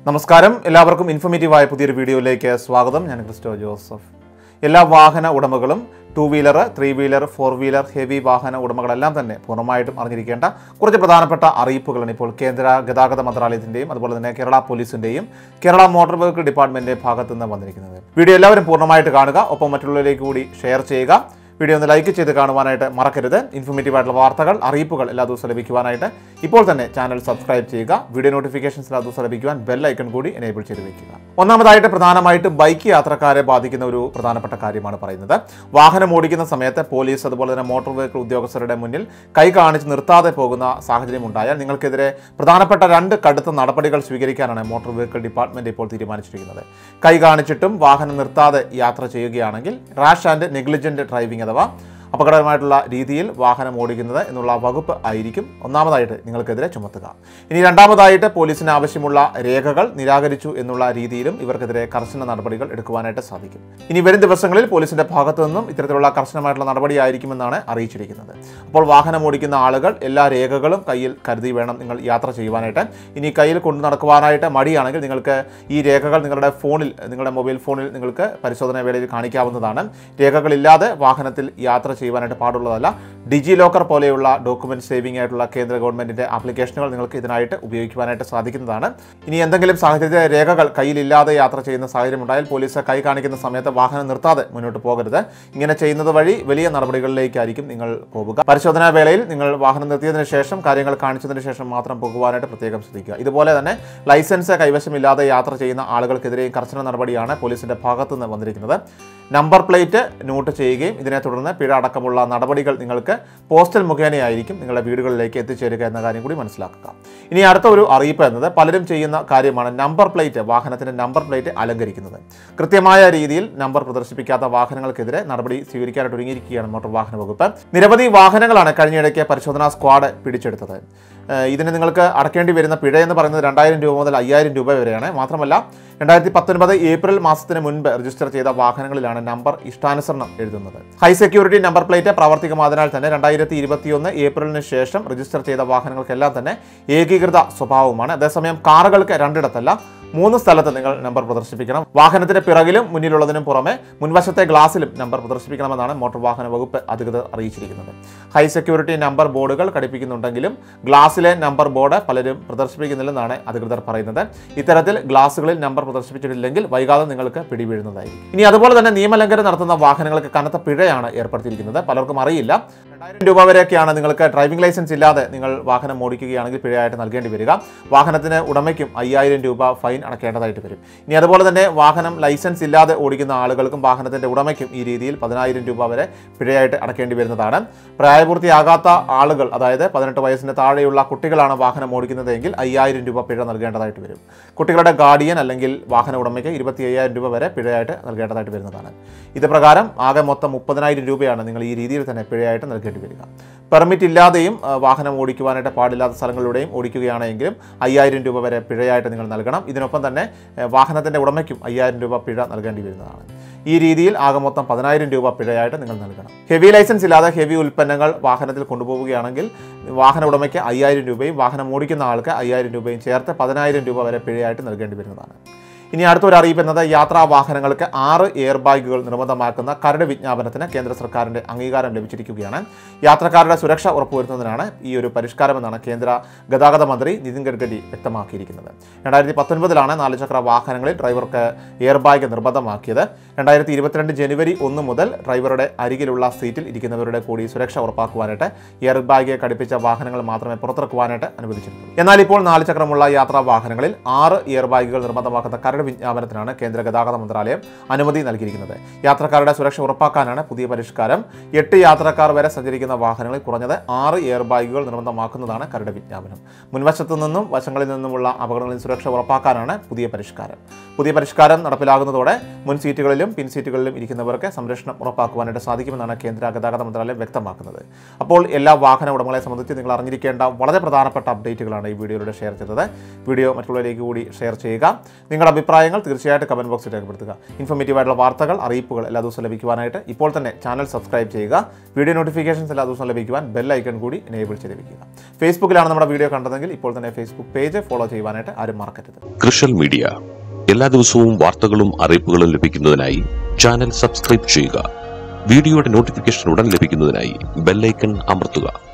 നമസ്കാരം എല്ലാവർക്കും ഇൻഫോർമേറ്റീവായ പുതിയൊരു വീഡിയോയിലേക്ക് സ്വാഗതം ഞാൻ ക്രിസ്റ്റോ ജോസഫ് എല്ലാ വാഹന ഉടമകളും two wheeler three wheeler four wheeler heavy വാഹന ഉടമകളെല്ലാം തന്നെ പൂർണ്ണമായിട്ടും അറിഞ്ഞിരിക്കേണ്ട കുറച്ച് പ്രധാനപ്പെട്ട അറിയിപ്പുകളാണ് ഇപ്പോൾ കേന്ദ്ര ഗതാഗത മന്ത്രാലയത്തിൻ്റെയും അതുപോലെ തന്നെ കേരള പോലീസിൻ്റെയും കേരള മോട്ടോർ വെഹിക്കിൾ ഡിപ്പാർട്ട്മെൻറ്റിൻ്റെ ഭാഗത്തു നിന്ന് വന്നിരിക്കുന്നത് വീഡിയോ എല്ലാവരും പൂർണ്ണമായിട്ട് കാണുക ഒപ്പം മറ്റുള്ളവരിലേക്ക് കൂടി ഷെയർ ചെയ്യുക വീഡിയോ ഒന്ന് ലൈക്ക് ചെയ്ത് കാണുവാനായിട്ട് മറക്കരുത് ഇൻഫോർമേറ്റീവ് ആയിട്ടുള്ള വാർത്തകൾ അറിയിപ്പുകൾ എല്ലാ ദിവസവും ലഭിക്കുവാനായിട്ട് ഇപ്പോൾ തന്നെ ചാനൽ സബ്സ്ക്രൈബ് ചെയ്യുക വീഡിയോ നോട്ടിഫിക്കേഷൻസ് എല്ലാ ദിവസവും ലഭിക്കുവാൻ ബെൽ ഐക്കൺ കൂടി എനേബിൾ ചെയ്ത് വെക്കുക ഒന്നാമതായിട്ട് പ്രധാനമായിട്ട് ബൈക്ക് യാത്രക്കാരെ ബാധിക്കുന്ന ഒരു പ്രധാനപ്പെട്ട കാര്യമാണ് പറയുന്നത് വാഹനം ഓടിക്കുന്ന സമയത്ത് പോലീസ് അതുപോലെ തന്നെ മോട്ടോർ വെഹിക്കിൾ ഉദ്യോഗസ്ഥരുടെ മുന്നിൽ കൈ കാണിച്ച് നിർത്താതെ പോകുന്ന സാഹചര്യം ഉണ്ടായാൽ നിങ്ങൾക്കെതിരെ പ്രധാനപ്പെട്ട രണ്ട് കടുത്ത നടപടികൾ സ്വീകരിക്കാനാണ് മോട്ടോർ വെഹിക്കിൾ ഡിപ്പാർട്ട്മെന്റ് ഇപ്പോൾ തീരുമാനിച്ചിരിക്കുന്നത് കൈ കാണിച്ചിട്ടും വാഹനം നിർത്താതെ യാത്ര ചെയ്യുകയാണെങ്കിൽ റാഷ് ആൻഡ് നെഗ്ലിജന്റ് ഡ്രൈവിംഗ് അഥവാ അപകടകരമായിട്ടുള്ള രീതിയിൽ വാഹനം ഓടിക്കുന്നത് എന്നുള്ള വകുപ്പ് ആയിരിക്കും ഒന്നാമതായിട്ട് നിങ്ങൾക്കെതിരെ ചുമത്തുക ഇനി രണ്ടാമതായിട്ട് പോലീസിന് ആവശ്യമുള്ള രേഖകൾ നിരാകരിച്ചു എന്നുള്ള രീതിയിലും ഇവർക്കെതിരെ കർശന നടപടികൾ എടുക്കുവാനായിട്ട് സാധിക്കും ഇനി വരും ദിവസങ്ങളിൽ പോലീസിന്റെ ഭാഗത്തു നിന്നും ഇത്തരത്തിലുള്ള കർശനമായിട്ടുള്ള നടപടിയായിരിക്കുമെന്നാണ് അറിയിച്ചിരിക്കുന്നത് അപ്പോൾ വാഹനം ഓടിക്കുന്ന ആളുകൾ എല്ലാ രേഖകളും കയ്യിൽ കരുതി വേണം നിങ്ങൾ യാത്ര ചെയ്യുവാനായിട്ട് ഇനി കയ്യിൽ കൊണ്ടു നടക്കുവാനായിട്ട് മടിയാണെങ്കിൽ നിങ്ങൾക്ക് ഈ രേഖകൾ നിങ്ങളുടെ ഫോണിൽ നിങ്ങളുടെ മൊബൈൽ ഫോണിൽ നിങ്ങൾക്ക് പരിശോധന വേളയിൽ കാണിക്കാവുന്നതാണ് രേഖകളില്ലാതെ വാഹനത്തിൽ യാത്ര ചെയ്യുവാനായിട്ട് പാടുള്ളതല്ല ഡിജി ലോക്കർ പോലെയുള്ള ഡോക്യുമെന്റ് സേവിംഗ് ആയിട്ടുള്ള കേന്ദ്ര ഗവൺമെന്റിന്റെ ആപ്ലിക്കേഷനുകൾ നിങ്ങൾക്ക് ഇതിനായിട്ട് ഉപയോഗിക്കുവാനായിട്ട് സാധിക്കുന്നതാണ് ഇനി എന്തെങ്കിലും സാഹചര്യത്തിൽ രേഖകൾ കയ്യിലില്ലാതെ യാത്ര ചെയ്യുന്ന സാഹചര്യം ഉണ്ടായാൽ പോലീസ് കൈ കാണിക്കുന്ന സമയത്ത് വാഹനം നിർത്താതെ മുന്നോട്ട് പോകരുത് ഇങ്ങനെ ചെയ്യുന്നത് വഴി വലിയ നടപടികളിലേക്കായിരിക്കും നിങ്ങൾ പോവുക പരിശോധനാ വേളയിൽ നിങ്ങൾ വാഹനം നിർത്തിയതിനു ശേഷം കാര്യങ്ങൾ കാണിച്ചതിന് ശേഷം മാത്രം പോകുവാനായിട്ട് പ്രത്യേകം ശ്രദ്ധിക്കുക ഇതുപോലെ തന്നെ ലൈസൻസ് കൈവശമില്ലാതെ യാത്ര ചെയ്യുന്ന ആളുകൾക്കെതിരെയും കർശന നടപടിയാണ് പോലീസിന്റെ ഭാഗത്തുനിന്ന് വന്നിരിക്കുന്നത് നമ്പർ പ്ലേറ്റ് നോട്ട് ചെയ്യുകയും ഇതിനെ തുടർന്ന് പിഴ അടക്കമുള്ള നടപടികൾ നിങ്ങൾക്ക് പോസ്റ്റൽ മുഖേനയായിരിക്കും നിങ്ങളുടെ വീടുകളിലേക്ക് എത്തിച്ചേരുക എന്ന കാര്യം കൂടി മനസ്സിലാക്കുക ഇനി അടുത്ത ഒരു അറിയിപ്പ് എന്നത് പലരും ചെയ്യുന്ന കാര്യമാണ് നമ്പർ പ്ലേറ്റ് വാഹനത്തിന്റെ നമ്പർ പ്ലേറ്റ് അലങ്കരിക്കുന്നത് കൃത്യമായ രീതിയിൽ നമ്പർ പ്രദർശിപ്പിക്കാത്ത വാഹനങ്ങൾക്കെതിരെ നടപടി സ്വീകരിക്കാനായിട്ട് ഒരുങ്ങിയിരിക്കുകയാണ് മോട്ടോർ വാഹന വകുപ്പ് നിരവധി വാഹനങ്ങളാണ് കഴിഞ്ഞിടയ്ക്ക് പരിശോധനാ സ്ക്വാഡ് പിടിച്ചെടുത്തത് ഏഹ് ഇതിന് നിങ്ങൾക്ക് അടക്കേണ്ടി വരുന്ന പിഴ എന്ന് പറയുന്നത് രണ്ടായിരം രൂപ മുതൽ അയ്യായിരം രൂപ വരെയാണ് മാത്രമല്ല രണ്ടായിരത്തി പത്തൊൻപത് ഏപ്രിൽ മാസത്തിന് മുൻപ് രജിസ്റ്റർ ചെയ്ത വാഹനങ്ങളിലാണ് നമ്പർ ഇഷ്ടാനുസരണം എഴുതുന്നത് ഹൈ സെക്യൂരിറ്റി നമ്പർ പ്ലേറ്റ് പ്രാവർത്തികമായതിനാൽ തന്നെ രണ്ടായിരത്തി ഇരുപത്തിയൊന്ന് ഏപ്രിലിന് ശേഷം രജിസ്റ്റർ ചെയ്ത വാഹനങ്ങൾക്കെല്ലാം തന്നെ ഏകീകൃത സ്വഭാവമാണ് അതേസമയം കാറുകൾക്ക് രണ്ടിടത്തല്ല മൂന്ന് സ്ഥലത്ത് നിങ്ങൾ നമ്പർ പ്രദർശിപ്പിക്കണം വാഹനത്തിന്റെ പിറകിലും മുന്നിലുള്ളതിനും പുറമെ മുൻവശത്തെ ഗ്ലാസിലും നമ്പർ പ്രദർശിപ്പിക്കണമെന്നാണ് മോട്ടോർ വാഹന വകുപ്പ് അധികൃതർ അറിയിച്ചിരിക്കുന്നത് ഹൈ സെക്യൂരിറ്റി നമ്പർ ബോർഡുകൾ ഘടിപ്പിക്കുന്നുണ്ടെങ്കിലും ഗ്ലാസ്സിലെ നമ്പർ ബോർഡ് പലരും പ്രദർശിപ്പിക്കുന്നില്ലെന്നാണ് അധികൃതർ പറയുന്നത് ഇത്തരത്തിൽ ഗ്ലാസുകളിൽ നമ്പർ പ്രദർശിപ്പിച്ചിട്ടില്ലെങ്കിൽ വൈകാതെ നിങ്ങൾക്ക് പിടിവീഴുന്നതായിരിക്കും ഇനി അതുപോലെ തന്നെ നിയമലംഘനം നടത്തുന്ന വാഹനങ്ങൾക്ക് കനത്ത പിഴയാണ് ഏർപ്പെടുത്തിയിരിക്കുന്നത് പലർക്കും അറിയില്ല രണ്ടായിരം രൂപ വരെയൊക്കെയാണ് നിങ്ങൾക്ക് ഡ്രൈവിംഗ് ലൈസൻസ് ഇല്ലാതെ നിങ്ങൾ വാഹനം ഓടിക്കുകയാണെങ്കിൽ പിഴയായിട്ട് നൽകേണ്ടി വരിക വാഹനത്തിന് ഉടമയ്ക്കും അയ്യായിരം രൂപ ഫൈൻ അടക്കേണ്ടതായിട്ട് വരും ഇനി അതുപോലെ തന്നെ വാഹനം ലൈസൻസ് ഇല്ലാതെ ഓടിക്കുന്ന ആളുകൾക്കും വാഹനത്തിന്റെ ഉടമയ്ക്കും ഈ രീതിയിൽ പതിനായിരം രൂപ വരെ പിഴയായിട്ട് അടക്കേണ്ടി വരുന്നതാണ് പ്രായപൂർത്തിയാകാത്ത ആളുകൾ അതായത് പതിനെട്ട് വയസ്സിന് താഴെയുള്ള കുട്ടികളാണ് വാഹനം ഓടിക്കുന്നതെങ്കിൽ അയ്യായിരം രൂപ പിഴ നൽകേണ്ടതായിട്ട് വരും കുട്ടികളുടെ ഗാർഡിയൻ അല്ലെങ്കിൽ വാഹന ഉടമയ്ക്ക് ഇരുപത്തി അയ്യായിരം രൂപ വരെ പിഴയായിട്ട് നൽകേണ്ടതായിട്ട് വരുന്നതാണ് ഇത് പ്രകാരം ആകെ മൊത്തം മുപ്പതിനായിരം രൂപയാണ് നിങ്ങൾ ഈ രീതിയിൽ തന്നെ പിഴയായിട്ട് നൽകേണ്ടി വരിക പെർമിറ്റ് ഇല്ലാതെയും ആ, വാഹനം ഓടിക്കുവാനായിട്ട് പാടില്ലാത്ത സ്ഥലങ്ങളിലൂടെയും ഓടിക്കുകയാണെങ്കിലും അയ്യായിരം രൂപ വരെ പിഴയായിട്ട് നിങ്ങൾ നൽകണം ഇതിനൊപ്പം തന്നെ ഏ, വാഹനത്തിൻ്റെ ഉടമയ്ക്കും അയ്യായിരം രൂപ പിഴ നൽകേണ്ടി വരുന്നതാണ് ഈ രീതിയിൽ ആകെ മൊത്തം പതിനായിരം രൂപ പിഴയായിട്ട് നിങ്ങൾ നൽകണം ഹെവി ലൈസൻസ് ഇല്ലാതെ ഹെവി ഉൽപ്പന്നങ്ങൾ വാഹനത്തിൽ കൊണ്ടുപോവുകയാണെങ്കിൽ വാഹന ഉടമയ്ക്ക് അയ്യായിരം രൂപയും വാഹനം ഓടിക്കുന്ന ആൾക്ക് അയ്യായിരം രൂപയും ചേർത്ത് പതിനായിരം രൂപ വരെ പിഴയായിട്ട് നൽകേണ്ടി വരുന്നതാണ് ഇനി അടുത്തൊരു അറിയിപ്പ് എന്നത് യാത്രാ വാഹനങ്ങൾക്ക് ആറ് എയർ ബാഗുകൾ നിർബന്ധമാക്കുന്ന കരട് വിജ്ഞാപനത്തിന് കേന്ദ്ര സർക്കാരിൻ്റെ അംഗീകാരം ലഭിച്ചിരിക്കുകയാണ് യാത്രക്കാരുടെ സുരക്ഷ ഉറപ്പുവരുത്തുന്നതിനാണ് ഈ ഒരു പരിഷ്കാരമെന്നാണ് കേന്ദ്ര ഗതാഗത മന്ത്രി നിതിൻ ഗഡ്കരി വ്യക്തമാക്കിയിരിക്കുന്നത് രണ്ടായിരത്തി പത്തൊൻപതിലാണ് നാലുചക്ര വാഹനങ്ങളിൽ ഡ്രൈവർക്ക് എയർ ബാഗ് നിർബന്ധമാക്കിയത് രണ്ടായിരത്തി ഇരുപത്തിരണ്ട് ജനുവരി ഒന്ന് മുതൽ ഡ്രൈവറുടെ അരികിലുള്ള സീറ്റിൽ ഇരിക്കുന്നവരുടെ കൂടി സുരക്ഷ ഉറപ്പാക്കുവാനായിട്ട് എയർ ബാഗ് ഘടിപ്പിച്ച വാഹനങ്ങൾ മാത്രമേ പുറത്തിറക്കുവാനായിട്ട് അനുവദിച്ചിട്ടുള്ളൂ എന്നാൽ ഇപ്പോൾ നാല് ചക്രമുള്ള യാത്രാ വാഹനങ്ങളിൽ ആറ് എയർ ബാഗുകൾ നിർബന്ധമാക്കുന്ന കരട് വിജ്ഞാപനത്തിനാണ് കേന്ദ്ര ഗതാഗത മന്ത്രാലയം അനുമതി നൽകിയിരിക്കുന്നത് യാത്രക്കാരുടെ സുരക്ഷ ഉറപ്പാക്കാനാണ് പുതിയ പരിഷ്കാരം എട്ട് യാത്രക്കാർ വരെ സഞ്ചരിക്കുന്ന വാഹനങ്ങളിൽ കുറഞ്ഞത് ആറ് എയർ ബാഗുകൾ നിർബന്ധമാക്കുന്നതാണ് കരട് വിജ്ഞാപനം മുൻവശത്തു നിന്നും വശങ്ങളിൽ നിന്നുമുള്ള അപകടങ്ങളിൽ സുരക്ഷ ഉറപ്പാക്കാനാണ് പുതിയ പരിഷ്കാരം പുതിയ പരിഷ്കാരം നടപ്പിലാകുന്നതോടെ മുൻ സീറ്റുകളിലും പിൻ സീറ്റുകളിലും ഇരിക്കുന്നവർക്ക് സംരക്ഷണം ഉറപ്പാക്കുവാനായിട്ട് സാധിക്കുമെന്നാണ് കേന്ദ്ര ഗതാഗത മന്ത്രാലയം വ്യക്തമാക്കുന്നത് അപ്പോൾ എല്ലാ വാഹന ഉടമകളെ സംബന്ധിച്ച് നിങ്ങൾ അറിഞ്ഞിരിക്കേണ്ട വളരെ പ്രധാനപ്പെട്ട അപ്ഡേറ്റുകളാണ് ഈ വീഡിയോയിലൂടെ ഷെയർ ചെയ്തത് വീഡിയോ മറ്റുള്ളവരിലേക്ക് കൂടി ഷെയർ ചെയ്യുക നിങ്ങളുടെ അഭിപ്രായങ്ങൾ തീർച്ചയായിട്ടും കമൻറ്റ് ബോക്സിൽ രേഖപ്പെടുത്തുക ഇൻഫോർമേറ്റീവ് ആയിട്ടുള്ള വാർത്തകൾ അറിയിപ്പുകൾ എല്ലാ ദിവസവും ലഭിക്കുവാനായിട്ട് ഇപ്പോൾ തന്നെ ചാനൽ സബ്സ്ക്രൈബ് ചെയ്യുക വീഡിയോ നോട്ടിഫിക്കേഷൻസ് എല്ലാ ദിവസവും ലഭിക്കുവാൻ ബെൽ ഐക്കൺ കൂടി എനേബിൾ ചെയ്ത് വെക്കുക ഫേസ്ബുക്കിലാണ് നമ്മുടെ വീഡിയോ കണ്ടതെങ്കിൽ ഇപ്പോൾ തന്നെ ഫേസ്ബുക്ക് പേജ് ഫോളോ ചെയ്യുവാനായിട്ട് ആരും മറക്കരുത് കൃഷൽ മീഡിയ എല്ലാ ദിവസവും വാർത്തകളും അറിയിപ്പുകളും ലഭിക്കുന്നതിനായി ചാനൽ സബ്സ്ക്രൈബ് ചെയ്യുക വീഡിയോയുടെ നോട്ടിഫിക്കേഷൻ ഉടൻ ലഭിക്കുന്നതിനായി ബെല്ലൈക്കൺ അമർത്തുക